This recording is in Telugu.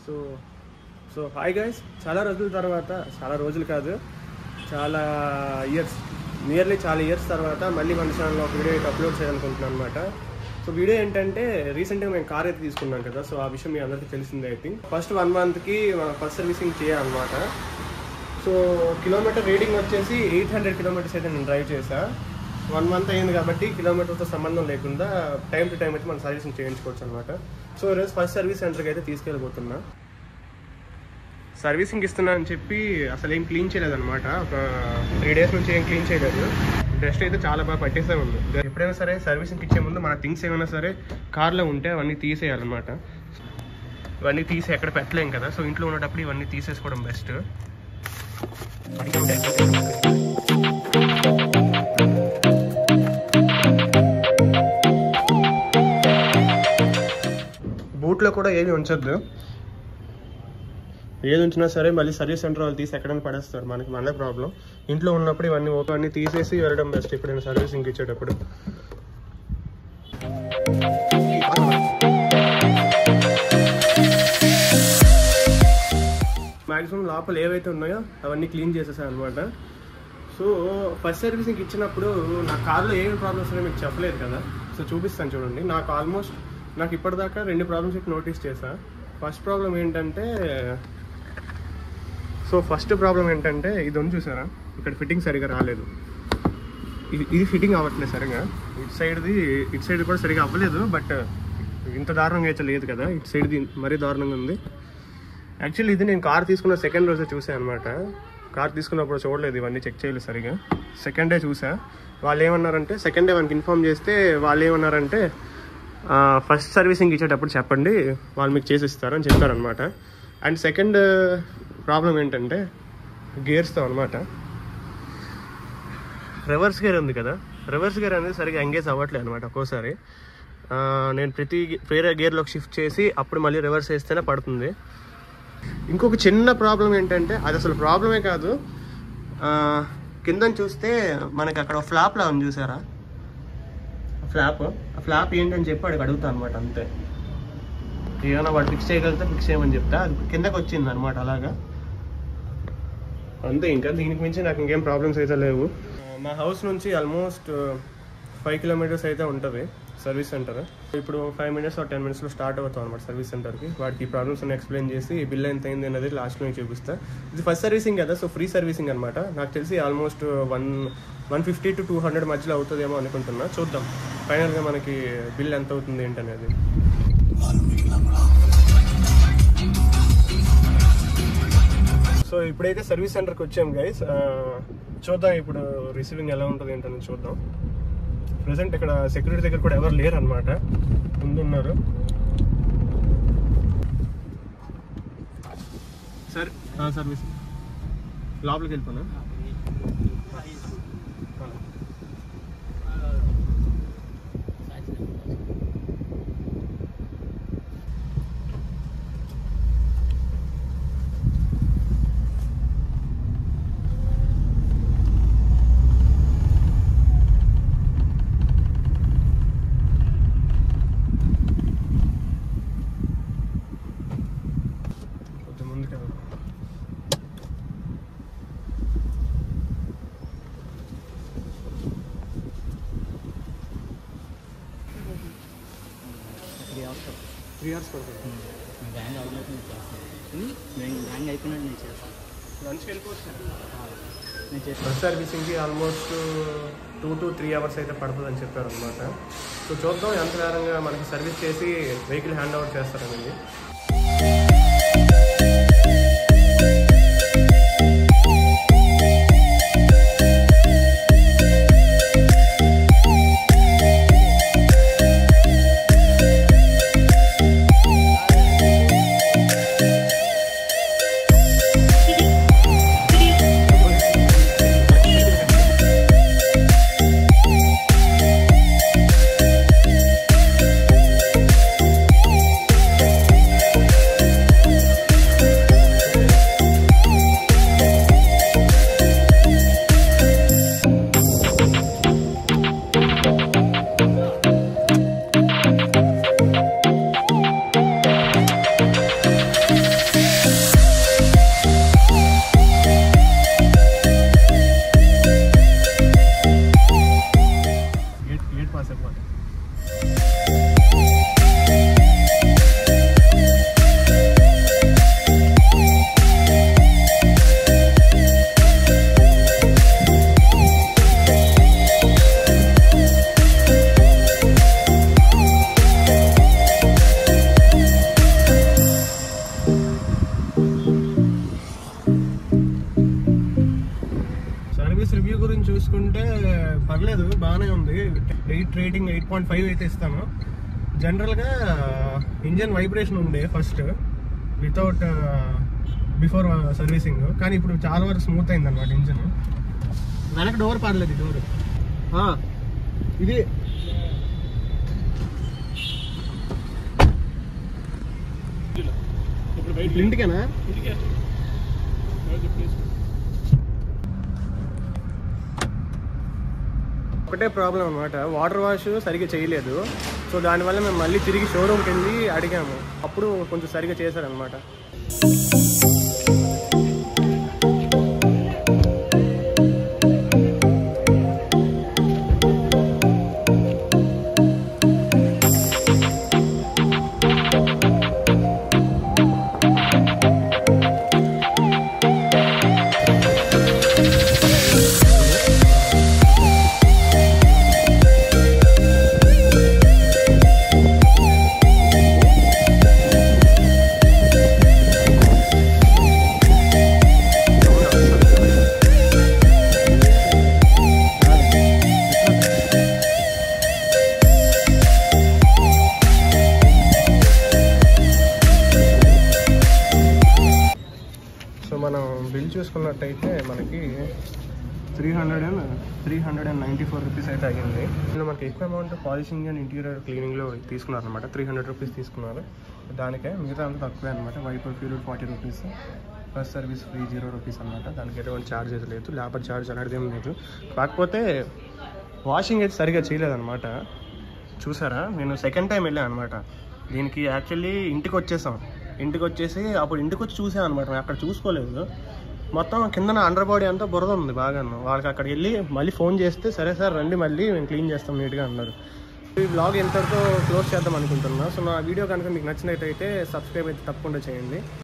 సో సో హాయ్ గైస్ చాలా రోజుల తర్వాత చాలా రోజులు కాదు చాలా ఇయర్స్ నియర్లీ చాలా ఇయర్స్ తర్వాత మళ్ళీ మన ఛానల్లో ఒక వీడియో అయితే అప్లోడ్ చేయాలనుకుంటున్నాను అనమాట సో వీడియో ఏంటంటే రీసెంట్గా మేము కార్ అయితే తీసుకున్నాం కదా సో ఆ విషయం మీ అందరికీ తెలిసిందే ఐ థింక్ ఫస్ట్ వన్ మంత్కి మనం ఫస్ట్ సర్వీసింగ్ చేయాలన్నమాట సో కిలోమీటర్ రీడింగ్ వచ్చేసి ఎయిట్ హండ్రెడ్ కిలోమీటర్స్ అయితే నేను డ్రైవ్ చేసా వన్ మంత్ అయింది కాబట్టి కిలోమీటర్తో సంబంధం లేకుండా టైం టు టైం అయితే మనం సర్వీసింగ్ చేయించుకోవచ్చు అనమాట సో ఈరోజు ఫస్ట్ సర్వీస్ సెంటర్కి అయితే తీసుకెళ్ళిపోతున్నా సర్వీసింగ్ ఇస్తున్నా అని చెప్పి అసలు ఏం క్లీన్ చేయలేదు అనమాట ఒక త్రీ డేస్ నుంచి ఏం క్లీన్ చేయలేదు డస్ట్ అయితే చాలా బాగా పట్టేసే ఉంది ఎప్పుడైనా సరే సర్వీసింగ్ ఇచ్చే ముందు మన థింగ్స్ ఏమైనా సరే కార్లో ఉంటే అవన్నీ తీసేయాలన్నమాట ఇవన్నీ తీసి ఎక్కడ పెట్టలేం కదా సో ఇంట్లో ఉన్నప్పుడు ఇవన్నీ తీసేసుకోవడం బెస్ట్ బూట్లో కూడా ఏమి ఉంచొద్దు ఏది ఉంచినా సరే మళ్ళీ సర్వీస్ సెంటర్ వాళ్ళు తీసి ఎక్కడైనా పడేస్తారు మనకి మన ప్రాబ్లం ఇంట్లో ఉన్నప్పుడు ఇవన్నీ ఓపెన్ అన్ని తీసేసి వెళ్ళడం బెస్ట్ ఎప్పుడైనా సర్వీసింగ్ ఇచ్చేటప్పుడు మాక్సిమం లోపల ఏవైతే ఉన్నాయో అవన్నీ క్లీన్ చేసేసాను అనమాట సో ఫస్ట్ సర్వీసింగ్ ఇచ్చినప్పుడు నా కార్లో ఏమి ప్రాబ్లమ్స్ ఉన్నాయో మీకు చెప్పలేదు కదా సో చూపిస్తాను చూడండి నాకు ఆల్మోస్ట్ నాకు ఇప్పటిదాకా రెండు ప్రాబ్లమ్స్ ఇప్పుడు నోటీస్ చేశా ఫస్ట్ ప్రాబ్లం ఏంటంటే సో ఫస్ట్ ప్రాబ్లం ఏంటంటే ఇది ఉంది చూసారా ఇక్కడ ఫిట్టింగ్ సరిగా రాలేదు ఇది ఇది ఫిట్టింగ్ అవ్వట్లేదు సరిగా ఇటు సైడ్ది ఇటు సైడ్ కూడా సరిగా అవ్వలేదు బట్ ఇంత దారుణంగా అయితే లేదు కదా ఇటు సైడ్ది మరీ దారుణంగా ఉంది యాక్చువల్లీ ఇది నేను కార్ తీసుకున్న సెకండ్ రోజే చూసాను అనమాట కార్ తీసుకున్నప్పుడు చూడలేదు ఇవన్నీ చెక్ చేయలేదు సరిగా సెకండ్ డే చూసా వాళ్ళు ఏమన్నారంటే సెకండ్ డే మనకి ఇన్ఫామ్ చేస్తే వాళ్ళు ఏమన్నారంటే ఫస్ట్ సర్వీసింగ్ ఇచ్చేటప్పుడు చెప్పండి వాళ్ళు మీకు చేసి ఇస్తారని చెప్పారనమాట అండ్ సెకండ్ ప్రాబ్లం ఏంటంటే గేర్స్తో అనమాట రివర్స్ గేర్ ఉంది కదా రివర్స్ గేర్ అనేది సరిగా ఎంగేజ్ అవ్వట్లేదు అనమాట ఒక్కోసారి ఆ, నేను ప్రతి వేరే గేర్లోకి షిఫ్ట్ చేసి అప్పుడు మళ్ళీ రివర్స్ వేస్తేనే పడుతుంది ఇంకొక చిన్న ప్రాబ్లం ఏంటంటే అది అసలు ప్రాబ్లమే కాదు ఆ, కిందని చూస్తే మనకి అక్కడ ఫ్లాప్లా ఉంది చూసారా ఫ్లాప్ ఆ ఫ్లాప్ ఏంటని చెప్పి వాడికి అడుగుతా అనమాట అంతే ఏమైనా వాడు ఫిక్స్ చేయగలిగితే ఫిక్స్ చేయమని చెప్తా అది కిందకి వచ్చింది అనమాట అలాగా అంతే ఇంకా దీనికి మించి నాకు ఇంకేం ప్రాబ్లమ్స్ అయితే లేవు మా హౌస్ నుంచి ఆల్మోస్ట్ ఫైవ్ కిలోమీటర్స్ అయితే ఉంటుంది సర్వీస్ సెంటర్ ఇప్పుడు ఫైవ్ మినిట్స్ ఆర్ టెన్ మినిట్స్లో స్టార్ట్ అవుతాం అనమాట సర్వీస్ సెంటర్కి వాటికి ఈ ప్రాబ్లమ్స్ అన్ని ఎక్స్ప్లెయిన్ చేసి బిల్ ఎంత అయింది అనేది లాస్ట్లో చూపిస్తా ఇది ఫస్ట్ సర్వీసింగ్ కదా సో ఫ్రీ సర్వీసింగ్ అనమాట నాకు తెలిసి almost one one fifty to two hundred మధ్యలో అవుతుందేమో అనుకుంటున్నా చూద్దాం ఫైనల్గా మనకి బిల్ ఎంత అవుతుంది ఏంటనేది సో ఇప్పుడైతే సర్వీస్ సెంటర్కి వచ్చాం గైస్ చూద్దాం ఇప్పుడు రిసీవింగ్ ఎలా ఉంటుంది ఏంటని చూద్దాం ప్రజెంట్ ఇక్కడ సెక్యూరిటీ దగ్గర కూడా ఎవరు లేరు అనమాట ముందున్నారు సార్ సర్వీస్ లోపలికి వెళ్ళిపోనా కొంచెం ముందుకు వెళ్దాం. త్రీ అవర్స్ పడుతుంది బ్యాంక్ అవుట్లెట్ నేను చేస్తాను బ్యాంక్ బ్యాంక్ అయిపోయినట్టు నేను చేస్తాను లంచ్కి వెళ్ళిపోవచ్చు నేను చేస్తాను బస్ సర్వీసింగ్కి almost two to three hours అయితే పడుతుంది అని చెప్పారు అనమాట సో చూద్దాం ఎంత నేరంగా మనకి సర్వీస్ చేసి వెహికల్ హ్యాండ్ ఓవర్ చేస్తారనేది Thank చూసుకుంటే పర్లేదు బాగానే ఉంది eight rating eight point five అయితే ఇస్తాను జనరల్గా ఇంజన్ వైబ్రేషన్ ఉండే ఫస్ట్ వితౌట్ బిఫోర్ సర్వీసింగ్ కానీ ఇప్పుడు చాలా వరకు స్మూత్ అయింది అనమాట ఇంజన్ వెనక డోర్ పర్లేదు డోర్ ఇది ఇప్పుడు బయట ఇంటికేనా ఇంటికి చెప్పేసి ఒకటే ప్రాబ్లం అనమాట వాటర్ వాష్ సరిగ్గా చేయలేదు సో దానివల్ల మేము మళ్ళీ తిరిగి షోరూమ్కి వెళ్ళి అడిగాము అప్పుడు కొంచెం సరిగ్గా చేశారనమాట సో మనం బిల్ చూసుకున్నట్టయితే మనకి three hundred and three hundred and ninety four rupees అయితే అయ్యింది ఇందులో మనకి ఎక్కువ అమౌంట్ పాలిషింగ్ అండ్ ఇంటీరియర్ క్లీనింగ్లో తీసుకున్నారు అనమాట త్రీ హండ్రెడ్ రూపీస్ తీసుకున్నారు దానికే మిగతా అంతా తక్కువే అనమాట wiper fuel forty rupees bus service free zero rupees అనమాట దానికి ఎటువంటి ఛార్జ్ అయితే లేదు లేబర్ ఛార్జ్ అనేది ఏం లేదు కాకపోతే వాషింగ్ అయితే సరిగా చేయలేదన్నమాట చూసారా నేను సెకండ్ టైం వెళ్ళాను అనమాట దీనికి యాక్చువల్లీ ఇంటికి వచ్చేసాం ఇంటికి వచ్చేసి అప్పుడు ఇంటికి వచ్చి చూసాను అనమాట నేను అక్కడ చూసుకోలేదు మొత్తం కింద అండర్ బాడీ అంతా బురద ఉంది బాగాను వాళ్ళకి అక్కడికి వెళ్ళి మళ్ళీ ఫోన్ చేస్తే సరే సార్ రండి మళ్ళీ మేము క్లీన్ చేస్తాం నీట్గా అన్నారు ఈ బ్లాగ్ ఎంతవరకు క్లోజ్ చేద్దాం అనుకుంటున్నా సో నా వీడియో కనుక మీకు నచ్చినట్టయితే సబ్స్క్రైబ్ అయితే తప్పకుండా చేయండి